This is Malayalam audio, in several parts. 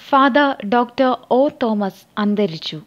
ഫാദർ ഡോക്ടർ ഒ തോമസ് അന്തരിച്ചു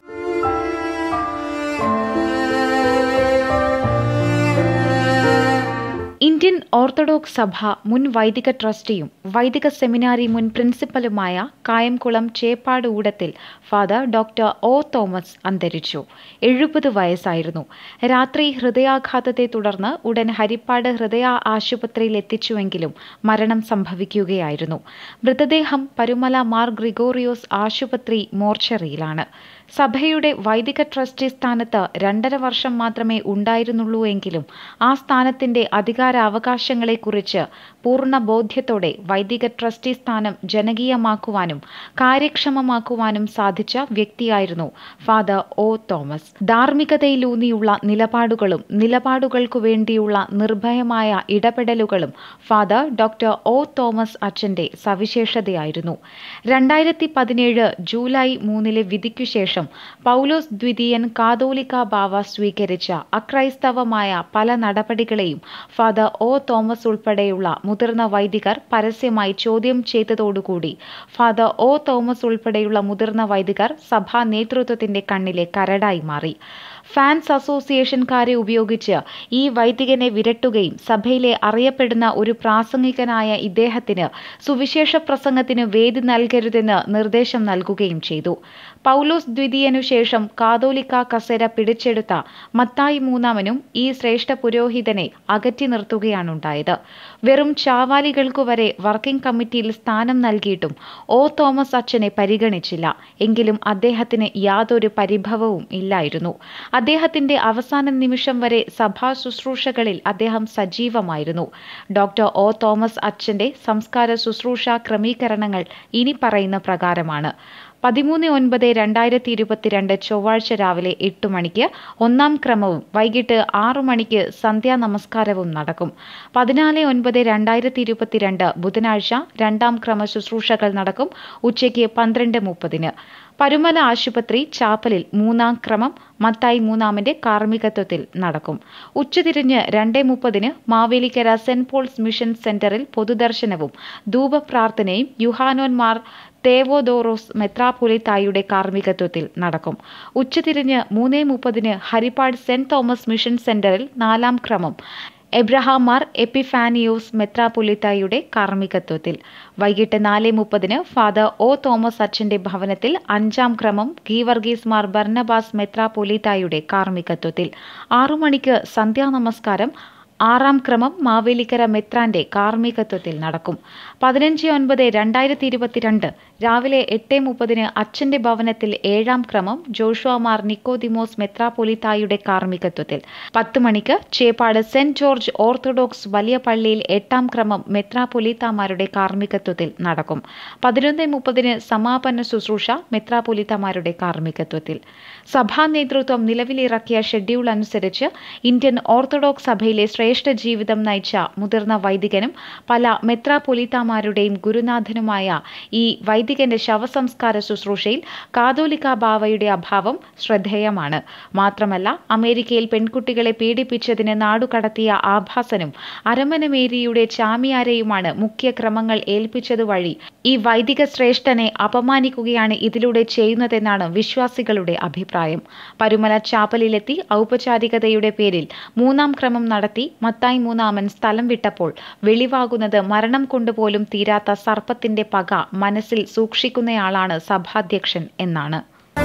ഇന്ത്യൻ ഓർത്തഡോക്സ് സഭ മുൻ വൈദിക ട്രസ്റ്റിയും വൈദിക സെമിനാരി മുൻ പ്രിൻസിപ്പലുമായ Kayamkulam Cheppad Oodathil father doctor O Thomas അന്തരിച്ചു എഴുപത് വയസ്സായിരുന്നു രാത്രി ഹൃദയാഘാതത്തെ തുടർന്ന് ഉടൻ ഹരിപ്പാട് ഹൃദയ ആശുപത്രിയിൽ എത്തിച്ചുവെങ്കിലും മരണം സംഭവിക്കുകയായിരുന്നു മൃതദേഹം പരുമല മാർ ഗ്രിഗോറിയോസ് ആശുപത്രി മോർച്ചറിയിലാണ് സഭയുടെ വൈദിക ട്രസ്റ്റി സ്ഥാനത്ത് രണ്ടര വർഷം മാത്രമേ ഉണ്ടായിരുന്നുള്ളൂ എങ്കിലും ആ സ്ഥാനത്തിന്റെ അധികാരാവകാശങ്ങളെക്കുറിച്ച് പൂർണ്ണ ബോധ്യത്തോടെ വൈദിക ട്രസ്റ്റി സ്ഥാനം ജനകീയമാക്കുവാനും കാര്യക്ഷമമാക്കുവാനും സാധിച്ച വ്യക്തിയായിരുന്നു ഫാദർ ഒ തോമസ് ധാർമ്മികതയിലൂന്നിയുള്ള നിലപാടുകളും നിലപാടുകൾക്കു വേണ്ടിയുള്ള നിർഭയമായ ഇടപെടലുകളും ഫാദർ ഡോക്ടർ ഒ തോമസ് അച്ഛന്റെ സവിശേഷതയായിരുന്നു രണ്ടായിരത്തി പതിനേഴ് ജൂലൈ മൂന്നിലെ വിധിക്കു ശേഷം പൗലോസ് ദ്വിതീയൻ കാതോലിക്ക ബാവ സ്വീകരിച്ച അക്രൈസ്തവമായ പല നടപടികളെയും ഫാദർ ഒ തോമസ് ഉൾപ്പെടെയുള്ള മുതിർന്ന വൈദികർ പരസ്യമായി ചോദ്യം ചെയ്തതോടുകൂടി ഫാദർ ഒ തോമസ് ഉൾപ്പെടെയുള്ള മുതിർന്ന വൈദികർ സഭാ നേതൃത്വത്തിന്റെ കണ്ണിലെ കരടായി മാറി ഫാൻസ് അസോസിയേഷൻകാരെ ഉപയോഗിച്ച് ഈ വൈദികനെ വിരട്ടുകയും സഭയിലെ അറിയപ്പെടുന്ന ഒരു പ്രാസംഗികനായ ഇദ്ദേഹത്തിന് സുവിശേഷ പ്രസംഗത്തിന് വേദി നൽകരുതെന്ന് നിർദ്ദേശം നൽകുകയും ചെയ്തു പൗലോസ് ദ്വിതീയനു ശേഷം കാതോലിക്ക കസേര പിടിച്ചെടുത്ത മത്തായി മൂന്നാമനും ഈ ശ്രേഷ്ഠ പുരോഹിതനെ അകറ്റി നിർത്തുകയാണുണ്ടായത് വെറും ചാവാലികൾക്കു വരെ വർക്കിംഗ് കമ്മിറ്റിയിൽ സ്ഥാനം നൽകിയിട്ടും ഒ തോമസ് അച്ഛനെ പരിഗണിച്ചില്ല എങ്കിലും അദ്ദേഹത്തിന് യാതൊരു പരിഭവവും ഇല്ലായിരുന്നു അദ്ദേഹത്തിന്റെ അവസാന നിമിഷം വരെ സഭാ ശുശ്രൂഷകളിൽ അദ്ദേഹം സജീവമായിരുന്നു ഡോക്ടർ ഒ തോമസ് അച്ഛന്റെ സംസ്കാര ശുശ്രൂഷ ക്രമീകരണങ്ങൾ ഇനി പറയുന്ന പ്രകാരമാണ് പതിമൂന്ന് ഒൻപത് രണ്ടായിരത്തി ഇരുപത്തിരണ്ട് ചൊവ്വാഴ്ച രാവിലെ എട്ട് മണിക്ക് ഒന്നാം ക്രമവും വൈകിട്ട് ആറു മണിക്ക് സന്ധ്യാ നമസ്കാരവും നടക്കും പതിനാല് ഒൻപത് രണ്ടായിരത്തി ഇരുപത്തിരണ്ട് ബുധനാഴ്ച രണ്ടാം ക്രമ ശുശ്രൂഷകൾ നടക്കും ഉച്ചയ്ക്ക് പന്ത്രണ്ട് മുപ്പതിന് പരുമല ആശുപത്രി ചാപ്പലിൽ മൂന്നാം ക്രമം മത്തായി മൂന്നാമന്റെ കാർമ്മികത്വത്തിൽ നടക്കും ഉച്ചതിരിഞ്ഞ് രണ്ടേ മുപ്പതിന് മാവേലിക്കര സെന്റ് പോൾസ് മിഷൻ സെന്ററിൽ പൊതുദർശനവും ധൂപപ്രാർത്ഥനയും യുഹാനോന്മാർ തേവോദോറോസ് മെത്രാപൊലിത്തായുടെ കാർമ്മികത്വത്തിൽ നടക്കും ഉച്ചതിരിഞ്ഞ് മൂന്നേ മുപ്പതിന് ഹരിപ്പാട് സെന്റ് തോമസ് മിഷൻ സെന്ററിൽ നാലാം ക്രമം എബ്രഹാം മാർ എപ്പിഫാനിയോസ് മെത്രാപൊലിത്തായുടെ കാർമ്മികത്വത്തിൽ വൈകിട്ട് നാല് മുപ്പതിന് ഫാദർ ഒ തോമസ് അച്ഛന്റെ ഭവനത്തിൽ അഞ്ചാം ക്രമം ഗീവർഗീസ് മാർ ബർണബാസ് മെത്രാപൊലിത്തായുടെ കാർമ്മികത്വത്തിൽ ആറു മണിക്ക് സന്ധ്യാനമസ്കാരം ആറാം ക്രമം മാവേലിക്കര മെത്രാന്റെ കാർമ്മികത്വത്തിൽ നടക്കും പതിനഞ്ച് ഒൻപത് രണ്ടായിരത്തി ഇരുപത്തിരണ്ട് രാവിലെ എട്ട് മുപ്പതിന് അച്ഛന്റെ ഭവനത്തിൽ ഏഴാം ക്രമം ജോഷുവാമാർ നിക്കോദിമോസ് മെത്രാപൊലിത്തായുടെ കാർമ്മികത്വത്തിൽ പത്ത് മണിക്ക് ചേപ്പാട് സെന്റ് ജോർജ് ഓർത്തഡോക്സ് വലിയ പള്ളിയിൽ എട്ടാം ക്രമം മെത്രാപൊലിത്താമാരുടെ കാർമ്മികത്വത്തിൽ നടക്കും പതിനൊന്ന് മുപ്പതിന് സമാപന ശുശ്രൂഷ മെത്രാപൊലിത്താമാരുടെ കാർമ്മികത്വത്തിൽ സഭാ നേതൃത്വം നിലവിലിറക്കിയ ഷെഡ്യൂൾ അനുസരിച്ച് ഇന്ത്യൻ ഓർത്തഡോക്സ് സഭയിലെ ശ്രേഷ്ഠ ജീവിതം നയിച്ച മുതിർന്ന വൈദികനും പല മെത്രാപൊലിത്താമാരുടെയും ഗുരുനാഥനുമായ ഈ വൈദികന്റെ ശവസംസ്കാര ശുശ്രൂഷയിൽ കാതോലിക്ക ബാവയുടെ അഭാവം ശ്രദ്ധേയമാണ് മാത്രമല്ല അമേരിക്കയിൽ പെൺകുട്ടികളെ പീഡിപ്പിച്ചതിന് നാടുകടത്തിയ ആഭാസനും അരമനമേരിയുടെ ചാമിയാരെയുമാണ് മുഖ്യ ക്രമങ്ങൾ ഏൽപ്പിച്ചതുവഴി ഈ വൈദിക ശ്രേഷ്ഠനെ അപമാനിക്കുകയാണ് ഇതിലൂടെ ചെയ്യുന്നതെന്നാണ് വിശ്വാസികളുടെ അഭിപ്രായം പരുമല ചാപ്പലിലെത്തി ഔപചാരികതയുടെ പേരിൽ മൂന്നാം ക്രമം നടത്തി മത്തായി മൂന്നാമൻ സ്ഥലം വിട്ടപ്പോൾ വെളിവാകുന്നത് മരണം കൊണ്ടുപോലും തീരാത്ത സർപ്പത്തിന്റെ പക മനസ്സിൽ സൂക്ഷിക്കുന്നയാളാണ് സഭാധ്യക്ഷൻ എന്നാണ്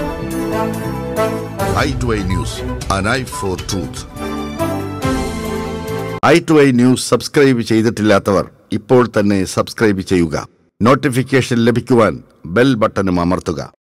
eye to eye news, an eye for truth. Eye to eye news subscribe ചെയ്തിട്ടില്ലാത്തവർ ഇപ്പോൾ തന്നെ സബ്സ്ക്രൈബ് ചെയ്യുക നോട്ടിഫിക്കേഷൻ ലഭിക്കുവാൻ ബെൽ ബട്ടണും അമർത്തുക